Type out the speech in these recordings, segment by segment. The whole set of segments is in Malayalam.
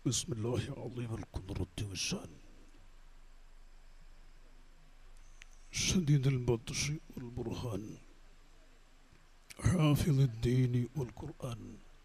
بسم الله عظيم القدرة والشان شديد البطش والبرهان حافظ الدين والقرآن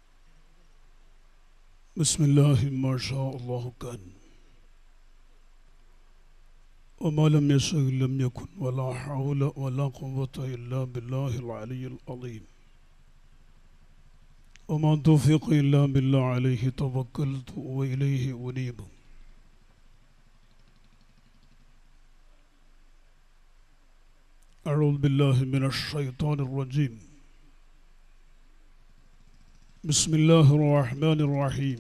بسم الله ما شاء الله كان وما لم يشاء لم يكن ولا حول ولا قوة إلا بالله العلي العظيم وما توفيق إلا بالله عليه توكلت وإليه أنيب أعوذ بالله من الشيطان الرجيم بسم الله الرحمن الرحيم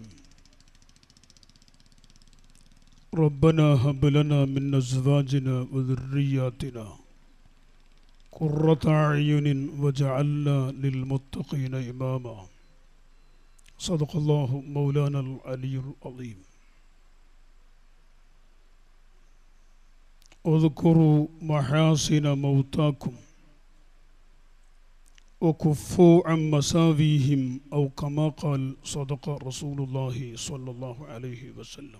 ربنا هب لنا من أزواجنا وذرياتنا قرة أعين وجعلنا للمتقين إماما صدق الله مولانا العلي العظيم اذكروا محاسن موتاكم وكفوا عن مساويهم أو كما قال صدق رسول الله صلى الله عليه وسلم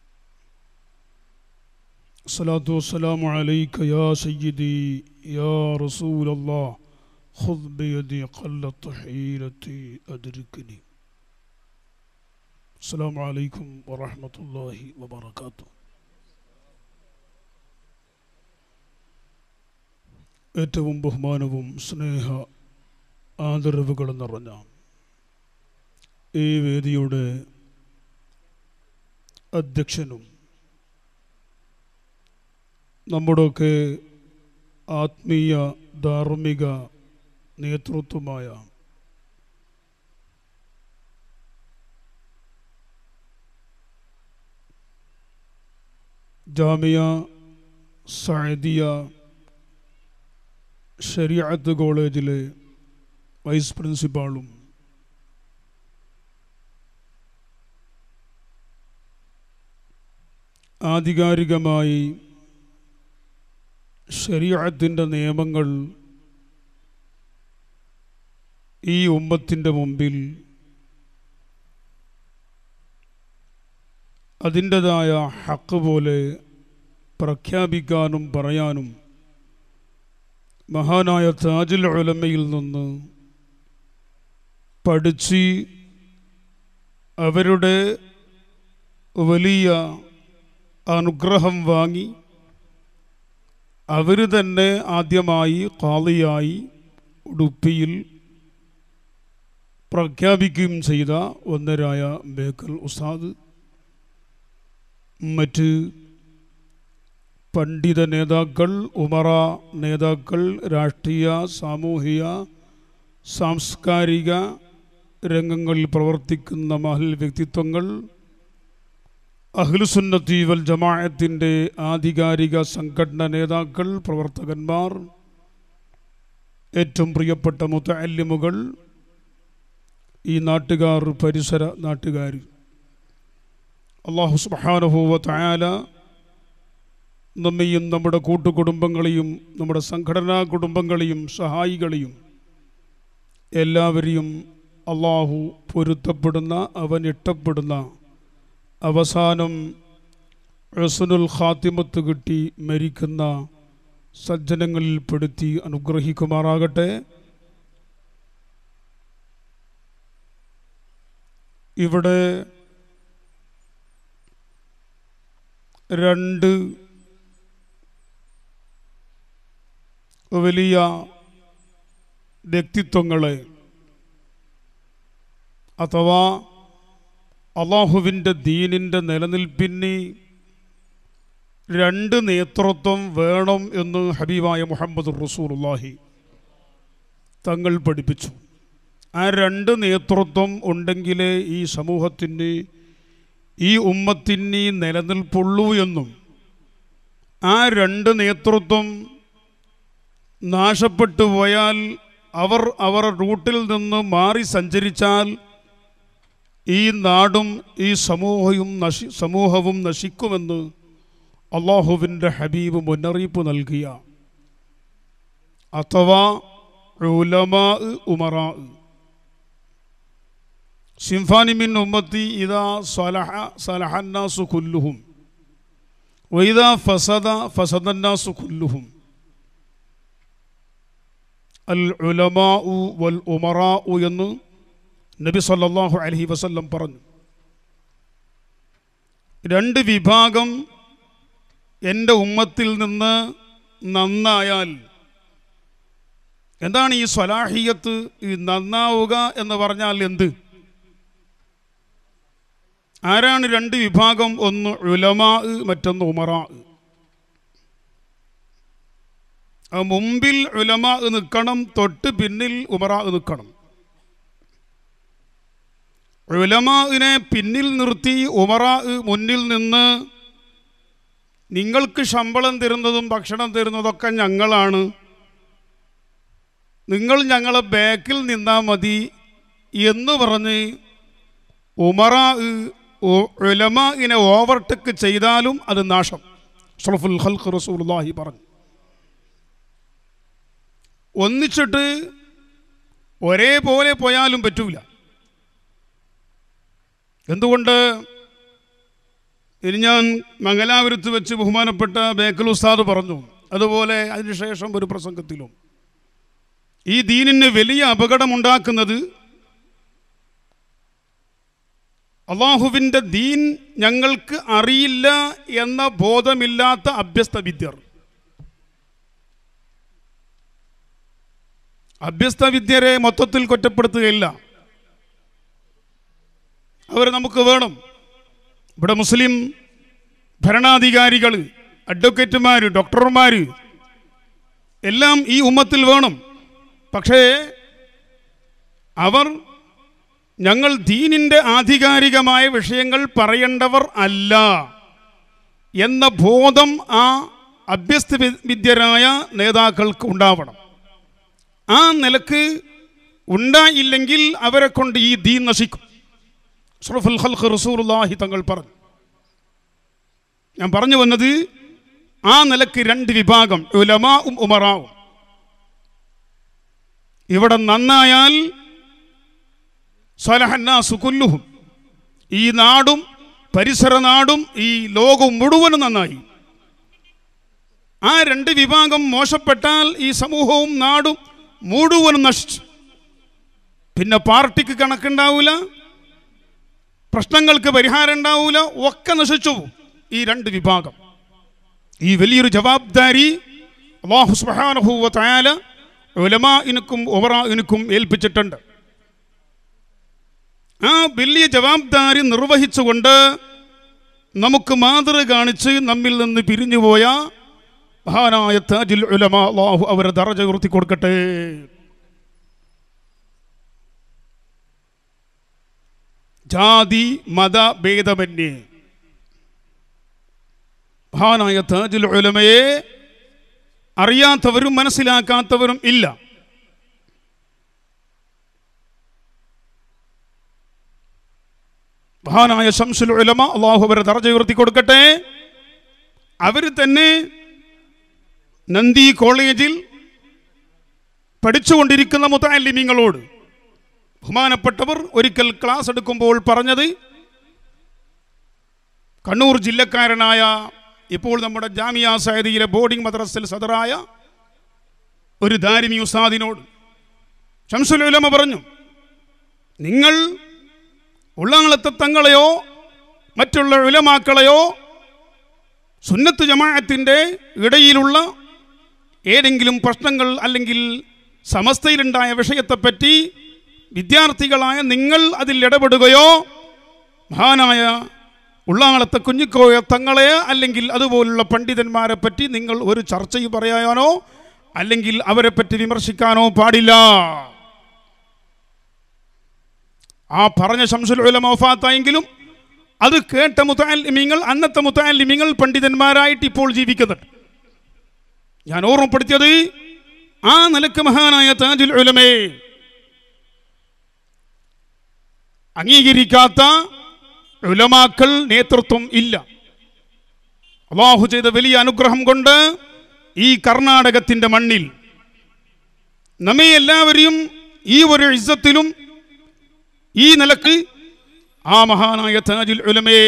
الصلاة والسلام عليك يا سيدي يا رسول الله خذ بيدي قلت حيلتي أدركني السلام عليكم ورحمة الله وبركاته ഏറ്റവും ബഹുമാനവും സ്നേഹ ആദരവുകളും നിറഞ്ഞ ഈ വേദിയുടെ അധ്യക്ഷനും നമ്മുടെയൊക്കെ ആത്മീയ ധാർമ്മിക നേതൃത്വമായ ജാമിയ സഅദിയ ശരിയത്ത് കോളേജിലെ വൈസ് പ്രിൻസിപ്പാളും ആധികാരികമായി ശരീരത്തിൻ്റെ നിയമങ്ങൾ ഈ ഉമ്മത്തിൻ്റെ മുമ്പിൽ അതിൻ്റെതായ ഹക്ക് പോലെ പ്രഖ്യാപിക്കാനും പറയാനും മഹാനായ താജുൽ ഉലമയിൽ നിന്ന് പഠിച്ച് അവരുടെ വലിയ അനുഗ്രഹം വാങ്ങി അവർ തന്നെ ആദ്യമായി കാളിയായി ഉടുപ്പിയിൽ പ്രഖ്യാപിക്കുകയും ചെയ്ത ഒന്നരായ ബേക്കൽ ഉസ്താദ് മറ്റ് പണ്ഡിത നേതാക്കൾ ഉമറ നേതാക്കൾ രാഷ്ട്രീയ സാമൂഹിക സാംസ്കാരിക രംഗങ്ങളിൽ പ്രവർത്തിക്കുന്ന മഹൽ വ്യക്തിത്വങ്ങൾ അഹ്ലുസുന്നത്തി വൽ ജമാഅത്തിൻ്റെ ആധികാരിക സംഘടന നേതാക്കൾ പ്രവർത്തകന്മാർ ഏറ്റവും പ്രിയപ്പെട്ട മുത്തല്ലിമുകൾ ഈ നാട്ടുകാർ പരിസര നാട്ടുകാർ അള്ളാഹു സുബാനുഭൂവ തയാല നമ്മെയും നമ്മുടെ കൂട്ടുകുടുംബങ്ങളെയും നമ്മുടെ സംഘടനാ കുടുംബങ്ങളെയും സഹായികളെയും എല്ലാവരെയും അള്ളാഹു പൊരുത്തപ്പെടുന്ന അവൻ ഇഷ്ടപ്പെടുന്ന അവസാനം റസുനുൽ ഖാത്തിമത്ത് കിട്ടി മരിക്കുന്ന സജ്ജനങ്ങളിൽ പെടുത്തി അനുഗ്രഹിക്കുമാറാകട്ടെ ഇവിടെ രണ്ട് വലിയ വ്യക്തിത്വങ്ങളെ അഥവാ അള്ളാഹുവിൻ്റെ ദീനിൻ്റെ നിലനിൽപ്പിന് രണ്ട് നേതൃത്വം വേണം എന്ന് ഹബീബായ മുഹമ്മദ് റസൂലുള്ളാഹി തങ്ങൾ പഠിപ്പിച്ചു ആ രണ്ട് നേതൃത്വം ഉണ്ടെങ്കിലേ ഈ സമൂഹത്തിന് ഈ ഉമ്മത്തിന് നിലനിൽപ്പുള്ളൂ എന്നും ആ രണ്ട് നേതൃത്വം നാശപ്പെട്ടു പോയാൽ അവർ അവർ റൂട്ടിൽ നിന്ന് മാറി സഞ്ചരിച്ചാൽ ഈ നാടും ഈ സമൂഹവും നശി സമൂഹവും നശിക്കുമെന്ന് അള്ളാഹുവിൻ്റെ ഹബീബ് മുന്നറിയിപ്പ് നൽകിയ അഥവാ ഉലമാ ഉമറാ സിംഫാനി മിൻ ഉമ്മത്തി ഇതാ സലഹ സലഹന്നാസു കുല്ലുഹും വൈദാ ഫസദ ഫസദന്നാസു കുല്ലുഹും അൽ ഉലമാഉ വൽ ഉമറാഉ എന്ന് നബി സല്ലല്ലാഹു അലൈഹി വസല്ലം പറഞ്ഞു രണ്ട് വിഭാഗം എൻ്റെ ഉമ്മത്തിൽ നിന്ന് നന്നായാൽ എന്താണ് ഈ സ്വലാഹിയത്ത് ഈ നന്നാവുക എന്ന് പറഞ്ഞാൽ എന്ത് ആരാണ് രണ്ട് വിഭാഗം ഒന്ന് ഉലമാ മറ്റൊന്ന് ഉമറാ ആ മുമ്പിൽ ഉലമാ നിൽക്കണം തൊട്ട് പിന്നിൽ ഉമറാ നിൽക്കണം ഉലമാവിനെ പിന്നിൽ നിർത്തി ഉമറാ മുന്നിൽ നിന്ന് നിങ്ങൾക്ക് ശമ്പളം തരുന്നതും ഭക്ഷണം തരുന്നതൊക്കെ ഞങ്ങളാണ് നിങ്ങൾ ഞങ്ങളെ ബാക്കിൽ നിന്നാൽ മതി എന്ന് പറഞ്ഞ് ഉമറാ ഉലമാഇനെ ഓവർടേക്ക് ചെയ്താലും അത് നാശം ഷറഫുൽ ഹൽഖ് റസൂലുള്ളാഹി പറഞ്ഞു ഒന്നിച്ചിട്ട് ഒരേപോലെ പോയാലും പറ്റൂല എന്തുകൊണ്ട് ഇനി ഞാൻ മംഗലാപുരത്ത് വെച്ച് ബഹുമാനപ്പെട്ട ബേക്കൽ ഉസ്താദ് പറഞ്ഞു അതുപോലെ അതിനുശേഷം ഒരു പ്രസംഗത്തിലും ഈ ദീനിന് വലിയ അപകടമുണ്ടാക്കുന്നത് അള്ളാഹുവിൻ്റെ ദീൻ ഞങ്ങൾക്ക് അറിയില്ല എന്ന ബോധമില്ലാത്ത അഭ്യസ്ത വിദ്യർ അഭ്യസ്ത വിദ്യരെ മൊത്തത്തിൽ കുറ്റപ്പെടുത്തുകയില്ല അവർ നമുക്ക് വേണം ഇവിടെ മുസ്ലിം ഭരണാധികാരികൾ അഡ്വക്കേറ്റുമാർ ഡോക്ടർമാർ എല്ലാം ഈ ഉമ്മത്തിൽ വേണം പക്ഷേ അവർ ഞങ്ങൾ ദീനിൻ്റെ ആധികാരികമായ വിഷയങ്ങൾ പറയേണ്ടവർ അല്ല എന്ന ബോധം ആ അഭ്യസ്ത വിദ്യരായ നേതാക്കൾക്ക് ഉണ്ടാവണം ആ നിലക്ക് ഉണ്ടായില്ലെങ്കിൽ അവരെ കൊണ്ട് ഈ ദീൻ നശിക്കും ഷറഫുൽ ഖൽഖ് റസൂലുള്ളാഹി തങ്ങൾ പറഞ്ഞു ഞാൻ പറഞ്ഞു വന്നത് ആ നിലക്ക് രണ്ട് വിഭാഗം ഉലമാവും ഉമറാവും ഇവിടെ നന്നായാൽ സലഹന്നാസു കുല്ലുഹും ഈ നാടും പരിസര നാടും ഈ ലോകവും മുഴുവനും നന്നായി ആ രണ്ട് വിഭാഗം മോശപ്പെട്ടാൽ ഈ സമൂഹവും നാടും മുഴുവനും നശിച്ചു പിന്നെ പാർട്ടിക്ക് കണക്കുണ്ടാവില്ല പ്രശ്നങ്ങൾക്ക് പരിഹാരം ഉണ്ടാവില്ല ഒക്കെ നശിച്ചു പോകും ഈ രണ്ട് വിഭാഗം ഈ വലിയൊരു ജവാബ്ദാരി അള്ളാഹു സുബ്ഹാനഹു വ തആല ഉലമാഇനുക്കും ഉമറാഇനുക്കും ഏൽപ്പിച്ചിട്ടുണ്ട് ആ വലിയ ജവാബ്ദാരി നിർവഹിച്ചുകൊണ്ട് നമുക്ക് മാതൃക കാണിച്ച് നമ്മിൽ നിന്ന് പിരിഞ്ഞുപോയ മഹാനായ താജുൽ ഉലമ അള്ളാഹു അവരെ ദറജ ഉയർത്തി കൊടുക്കട്ടെ ജാതി മത ഭേദമന്യേ മഹാനായ താജുൽ ഉലമയെ അറിയാത്തവരും മനസ്സിലാക്കാത്തവരും ഇല്ല മഹാനായ ശംസുൽ ഉലമ അള്ളാഹു അവരെ ദർജ ഉയർത്തി കൊടുക്കട്ടെ അവർ തന്നെ നന്ദി കോളേജിൽ പഠിച്ചുകൊണ്ടിരിക്കുന്ന മുത്താലിമിങ്ങളോട് ബഹുമാനപ്പെട്ടവർ ഒരിക്കൽ ക്ലാസ് എടുക്കുമ്പോൾ പറഞ്ഞത് കണ്ണൂർ ജില്ലക്കാരനായ ഇപ്പോൾ നമ്മുടെ ജാമിയ സൈദിയിലെ ബോർഡിംഗ് മദ്രസയിൽ സദറായ ഒരു ദാരിമി ഉസ്താദിനോട് ഷംസുലുലമ പറഞ്ഞു നിങ്ങൾ ഉള്ളാങ്ങളത്തെ തങ്ങളെയോ മറ്റുള്ള ഉലമാക്കളെയോ സുന്നത്ത് ജമാഅത്തിൻ്റെ ഇടയിലുള്ള ഏതെങ്കിലും പ്രശ്നങ്ങൾ അല്ലെങ്കിൽ സമസ്തയിലുണ്ടായ വിഷയത്തെപ്പറ്റി വിദ്യാർത്ഥികളായ നിങ്ങൾ അതിൽ ഇടപെടുകയോ മഹാനായ ഉള്ളാങ്ങളത്തെ കുഞ്ഞിക്കോയ തങ്ങളെ അല്ലെങ്കിൽ അതുപോലുള്ള പണ്ഡിതന്മാരെ പറ്റി നിങ്ങൾ ഒരു ചർച്ചയും പറയാനോ അല്ലെങ്കിൽ അവരെ പറ്റി വിമർശിക്കാനോ പാടില്ല ആ പറഞ്ഞ ശംസുൽ ഉലമ വഫാത്തായെങ്കിലും അത് കേട്ട മുത്താലിമിങ്ങൾ അന്നത്തെ മുത്താലിമിങ്ങൾ പണ്ഡിതന്മാരായിട്ട് ഇപ്പോൾ ജീവിക്കുന്നുണ്ട് ഞാൻ ഓർമ്മപ്പെടുത്തിയത് ആ നിലക്ക് മഹാനായ താജുൽ ഉലമേ അംഗീകരിക്കാത്ത ഉലമാക്കൾ നേതൃത്വം ഇല്ല അള്ളാഹു ചെയ്ത വലിയ അനുഗ്രഹം കൊണ്ട് ഈ കർണാടകത്തിൻ്റെ മണ്ണിൽ നമ്മെ എല്ലാവരെയും ഈ ഒരു ഇസ്സത്തിലും ഈ നിലക്ക് ആ മഹാനായ താജുൽ ഉലമയെ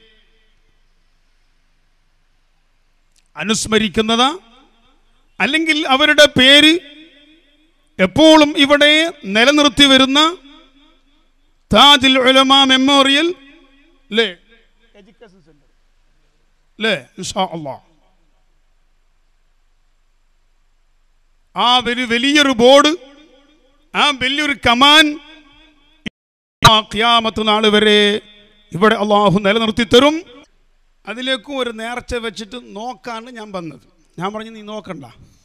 അനുസ്മരിക്കുന്നതാ അല്ലെങ്കിൽ അവരുടെ പേര് എപ്പോഴും ഇവിടെ നിലനിർത്തി വരുന്ന താജുൽ ഉലമ മെമ്മോറിയൽ അല്ലേ അല്ലേ ഇൻഷാ അള്ളാഹ് ആ ഒരു വലിയൊരു ബോർഡ് ആ വലിയൊരു കമാൻ ആ ഖിയാമത്ത് നാൾ വരെ ഇവിടെ അള്ളാഹു നിലനിർത്തി തരും അതിലേക്കും ഒരു നേർച്ച വെച്ചിട്ട് നോക്കാണ് ഞാൻ വന്നത് ഞാൻ പറഞ്ഞു നീ നോക്കണ്ട